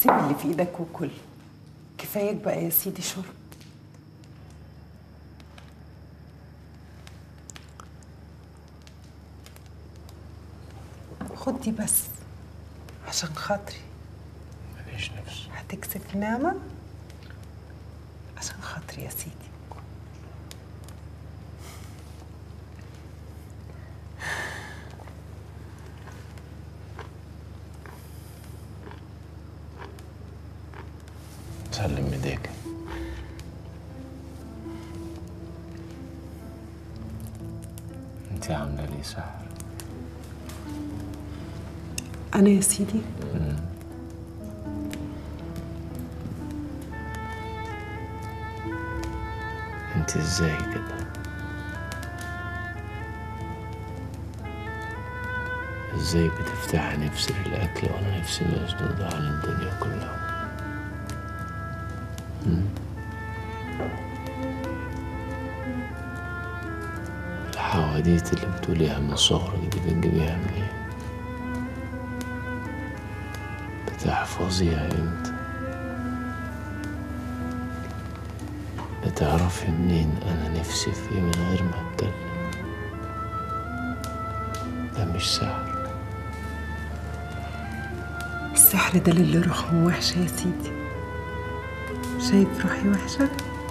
سيب اللي في ايدك وكل كفاية بقى يا سيدي شرب خد دي بس عشان خاطري ماليش نفس هتكسف نعمة عشان خاطري يا سيدي سلم ايديك انت عامله لي سحر أنا يا سيدي انت ازاي كده ازاي بتفتحي نفسي للاكل وانا نفسي مسدودة عن الدنيا كلها مم؟ الحواديت اللي بتقوليها من صغرك دي بتجيبيها منين بتحفظيها امتى بتعرفي منين انا نفسي في ايه من غير ما اتكلم ده مش سحر السحر ده للي روحهم وحشة يا سيدي شايف روحي وحشة؟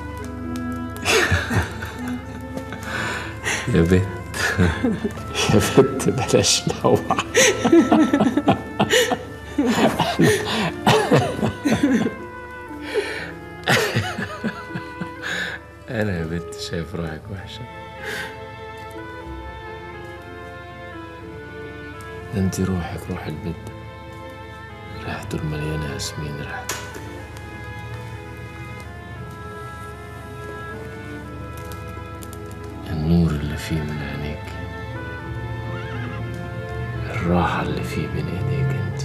يا بنت يا بنت بلاش نوع انا يا بنت شايف روحك وحشه ده انت روحك روح البيت ريحته المليانه ياسمين ريحتك النور اللي فيه من عينيك الراحة اللي فيه بين ايديك انت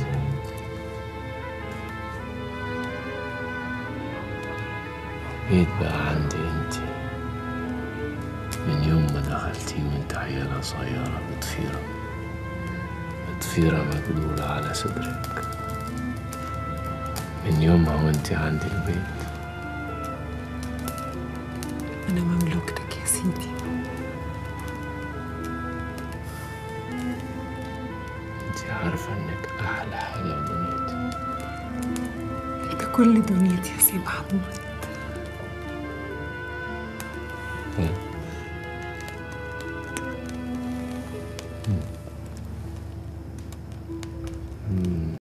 بيت بقى عندي انت من يوم ما دخلتي وانت عيالة صغيرة بطفيرة بطفيرة مجلولة على صدرك من يومها وانت عندي البيت أنا مملوكتك يا سيدي انت عارفة انك احلى حاجة في دنيتي انت كل دنيتي يا سي محمود مم.